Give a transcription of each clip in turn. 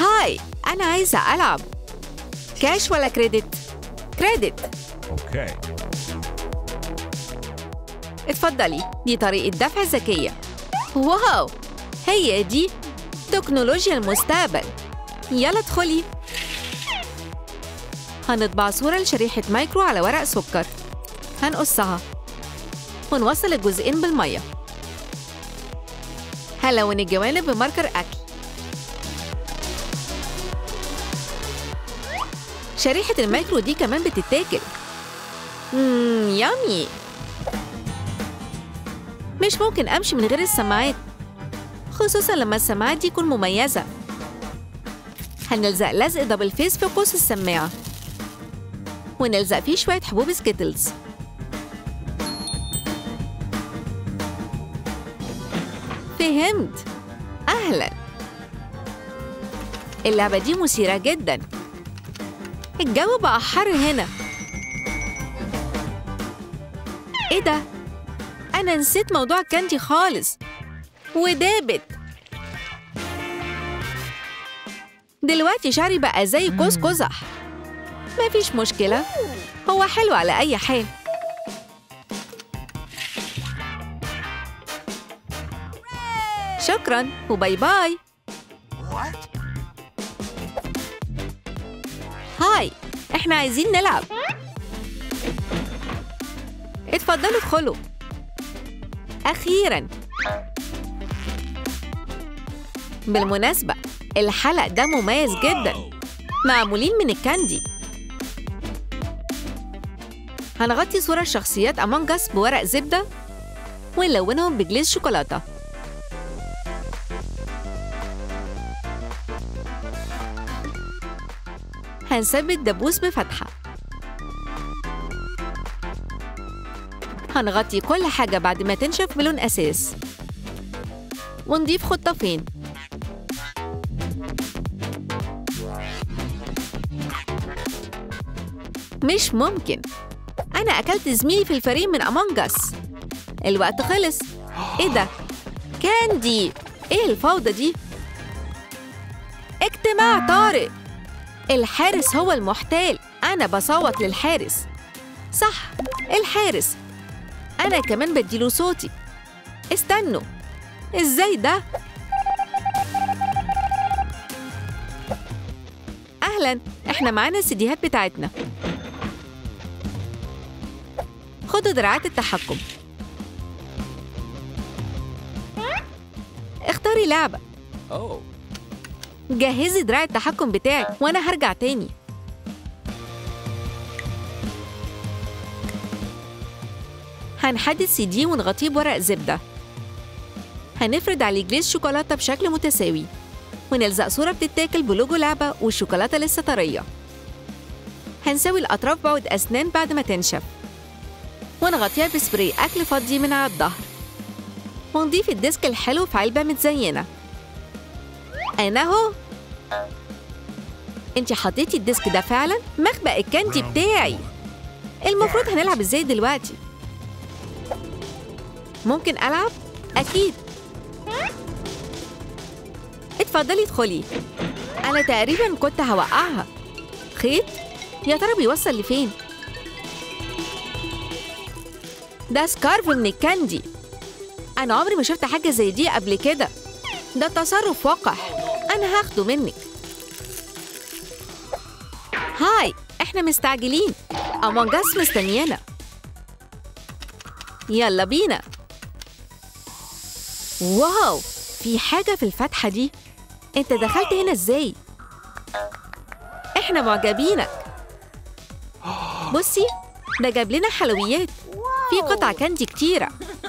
هاي أنا عايزة ألعب كاش ولا كريدت؟ كريدت Okay. اتفضلي دي طريقة دفع ذكية واو هي دي تكنولوجيا المستقبل يلا ادخلي هنطبع صورة لشريحة مايكرو على ورق سكر هنقصها ونوصل الجزئين بالمية هلون الجوانب بماركر أكل شريحة المايكرو دي كمان بتتاكل مم يامي مش ممكن أمشي من غير السماعات خصوصا لما السماعات دي تكون مميزة هنلزق لزق دبل فيس في قوس السماعة ونلزق فيه شوية حبوب سكيتلز فهمت أهلا اللعبة دي مثيرة جدا الجو بقى حر هنا ايه ده؟ أنا نسيت موضوع الكاندي خالص ودابت دلوقتي شعري بقى زي قوس قزح مفيش مشكلة هو حلو على أي حال شكرا وباي باي هاي احنا عايزين نلعب اتفضلوا ادخلوا أخيراً بالمناسبة الحلق ده مميز جدا معمولين من الكاندي هنغطي صورة الشخصيات أمونج أس بورق زبدة ونلونهم بجليز شوكولاتة هنثبت دبوس بفتحة هنغطي كل حاجة بعد ما تنشف بلون أساس ونضيف خطافين مش ممكن أنا أكلت زميلي في الفريق من أمونج أس الوقت خلص إيه ده؟ كاندي إيه الفوضى دي؟ اجتماع طارئ الحارس هو المحتال أنا بصوت للحارس صح الحارس أنا كمان بديله صوتي استنوا إزاي ده؟ أهلا إحنا معانا السيديهات بتاعتنا خدوا دراعات التحكم اختاري لعبة Oh. جهزي دراع التحكم بتاعك وأنا هرجع تاني هنحدد سي دي ونغطيه بورق زبدة هنفرد عليه جليز شوكولاتة بشكل متساوي ونلزق صورة بتتاكل بلوجو لعبة والشوكولاتة لسه طرية هنسوي الأطراف بعود أسنان بعد ما تنشف ونغطيها بسبراي أكل فضي من على الظهر ونضيف الديسك الحلو في علبة متزينة أنا هو انتي حطيتي الديسك ده فعلا مخبأ الكاندي بتاعي المفروض هنلعب ازاي دلوقتي ممكن ألعب؟ أكيد اتفضلي ادخلي أنا تقريبا كنت هوقعها خيط؟ يا ترى بيوصل لفين؟ ده سكارف من الكاندي أنا عمري ما شفت حاجة زي دي قبل كده ده تصرف وقح أنا هاخده منك هاي إحنا مستعجلين أمونج أس مستنيانا يلا بينا واو في حاجة في الفتحة دي أنت دخلت هنا إزاي؟ إحنا معجبينك بصي ده جاب لنا حلويات في قطع كاندي كتيرة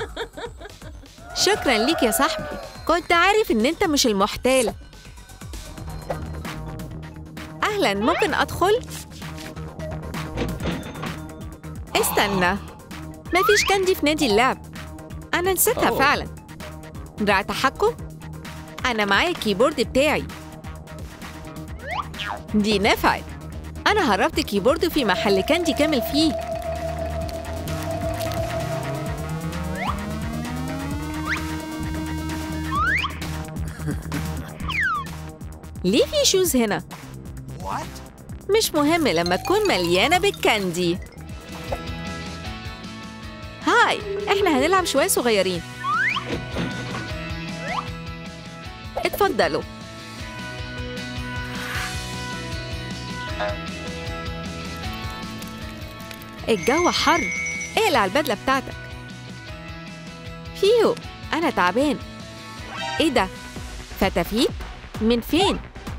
شكرا ليك يا صاحبي كنت عارف إن أنت مش المحتال أهلا ممكن أدخل؟ استنى مفيش كاندي في نادي اللعب أنا نسيتها أوه. فعلا دراع تحكم أنا معايا الكيبورد بتاعي دي نفعت أنا هربت كيبورد في محل كاندي كامل فيه ليه في شوز هنا؟ مش مهم لما تكون مليانة بالكاندي هاي احنا هنلعب شوية صغيرين اتفضلوا الجو حر اقلع البدلة بتاعتك فيو أنا تعبان إيه ده؟ فتافيت؟ من فين؟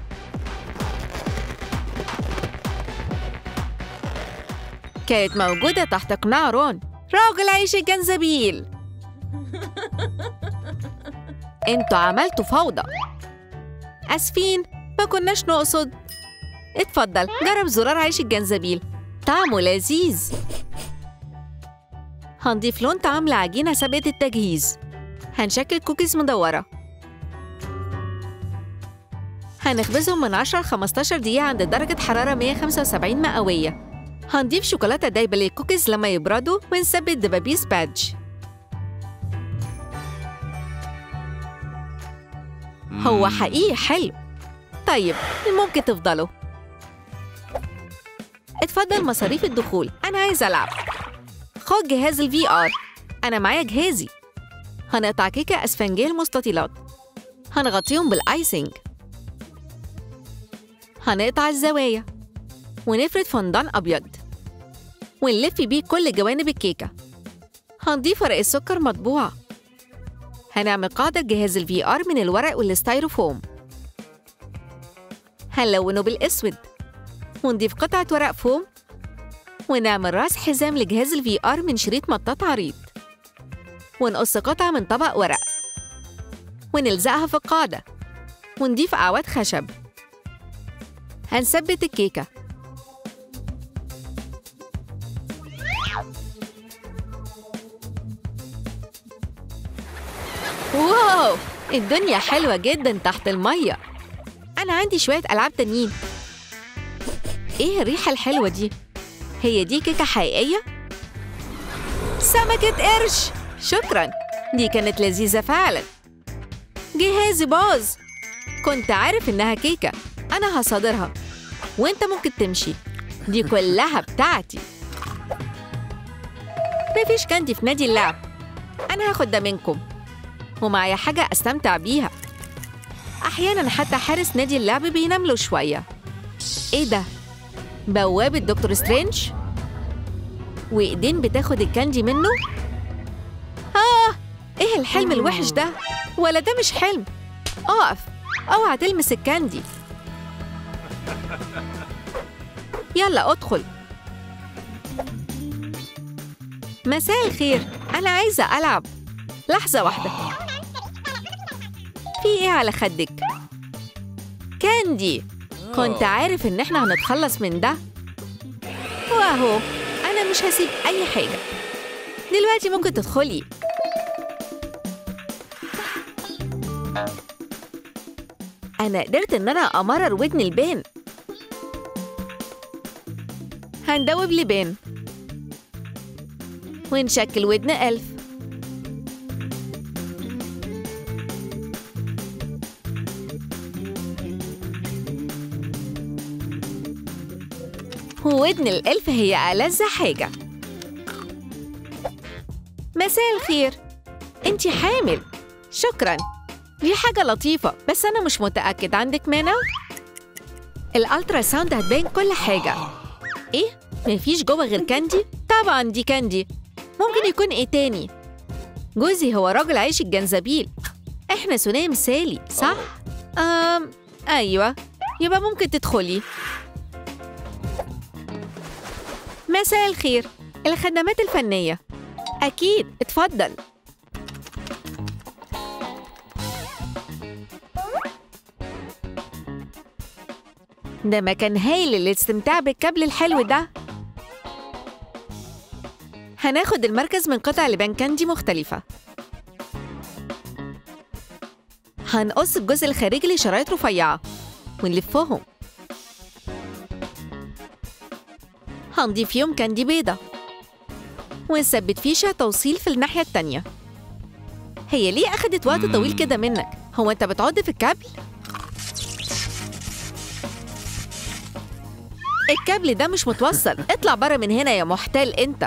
كانت موجودة تحت قناع رون راجل عيش الجنزبيل انتوا عملتوا فوضى اسفين ما كناش نقصد اتفضل جرب زرار عيش الجنزبيل طعمه لذيذ هنضيف لون طعام لعجينة سابقة التجهيز هنشكل كوكيز مدورة هنخبزهم من 10 ل 15 دقيقة عند درجة حرارة 175 مئوية هنضيف شوكولاتة دايبة للكوكيز لما يبردوا ونثبت دبابيس بادج هو حقيقي حلو طيب ممكن تفضلوا اتفضل مصاريف الدخول أنا عايز ألعب خد جهاز الفي آر أنا معايا جهازي هنقطع كيكة أسفنجية المستطيلات هنغطيهم بالآيسنج هنقطع الزوايا ونفرد فندان أبيض ونلف بيه كل جوانب الكيكة هنضيف ورق السكر مطبوع هنعمل قاعدة جهاز الفي آر من الورق والستايروفوم هنلونه بالأسود ونضيف قطعة ورق فوم ونعمل راس حزام لجهاز الفي آر من شريط مطاط عريض ونقص قطعة من طبق ورق ونلزقها في القاعدة ونضيف أعواد خشب هنثبت الكيكة واو الدنيا حلوة جدا تحت المية أنا عندي شوية ألعاب تانيين إيه الريحة الحلوة دي؟ هي دي كيكة حقيقية؟ سمكة قرش شكرا دي كانت لذيذة فعلا جهازي باظ كنت عارف إنها كيكة أنا هصادرها وإنت ممكن تمشي دي كلها بتاعتي مفيش كاندي في نادي اللعب أنا هاخد ده منكم ومعايا حاجة أستمتع بيها أحيانا حتى حارس نادي اللعب بينام له شوية إيه ده؟ بوابة دكتور سترينج؟ وإيدين بتاخد الكاندي منه؟ آه إيه الحلم الوحش ده؟ ولا ده مش حلم؟ أقف أوعى تلمس الكاندي يلا ادخل مساء الخير أنا عايزة ألعب لحظة واحدة في إيه على خدك؟ كاندي كنت عارف إن إحنا هنتخلص من ده وأهو أنا مش هسيب أي حاجة دلوقتي ممكن تدخلي أنا قدرت إن أنا أمرر ودن البان هندوب لبان ونشكل ودن ألف ودن الألف هي ألذ حاجة مساء الخير انتي حامل شكرا دي حاجة لطيفة بس أنا مش متأكد عندك مانع؟ الألترا ساوند هتبين كل حاجة إيه؟ مفيش جوه غير كاندي؟ طبعا دي كاندي ممكن يكون إيه تاني؟ جوزي هو راجل عايش الجنزبيل إحنا ثنائي مثالي صح؟ أم أيوة يبقى ممكن تدخلي مساء الخير الخدمات الفنية أكيد اتفضل ده مكان هايل للاستمتاع بالكابل الحلو ده هناخد المركز من قطع لبان كاندي مختلفة هنقص الجزء الخارجي لشرايط رفيعة ونلفهم هنضيف فيهم كاندي بيضة ونثبت فيشة توصيل في الناحية التانية هي ليه أخدت وقت طويل كده منك؟ هو أنت بتعض في الكابل؟ الكابل ده مش متوصل اطلع بره من هنا يا محتال انت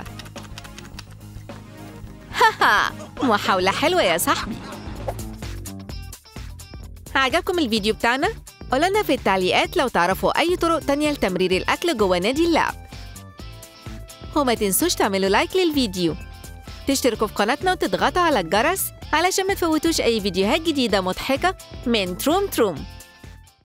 هاها محاولة حلوة يا صاحبي عجبكم الفيديو بتاعنا؟ قولوا لنا في التعليقات لو تعرفوا أي طرق تانية لتمرير الأكل جوه نادي اللعب وما تنسوش تعملوا لايك للفيديو تشتركوا في قناتنا وتضغطوا على الجرس علشان ما تفوتوش أي فيديوهات جديدة مضحكة من تروم تروم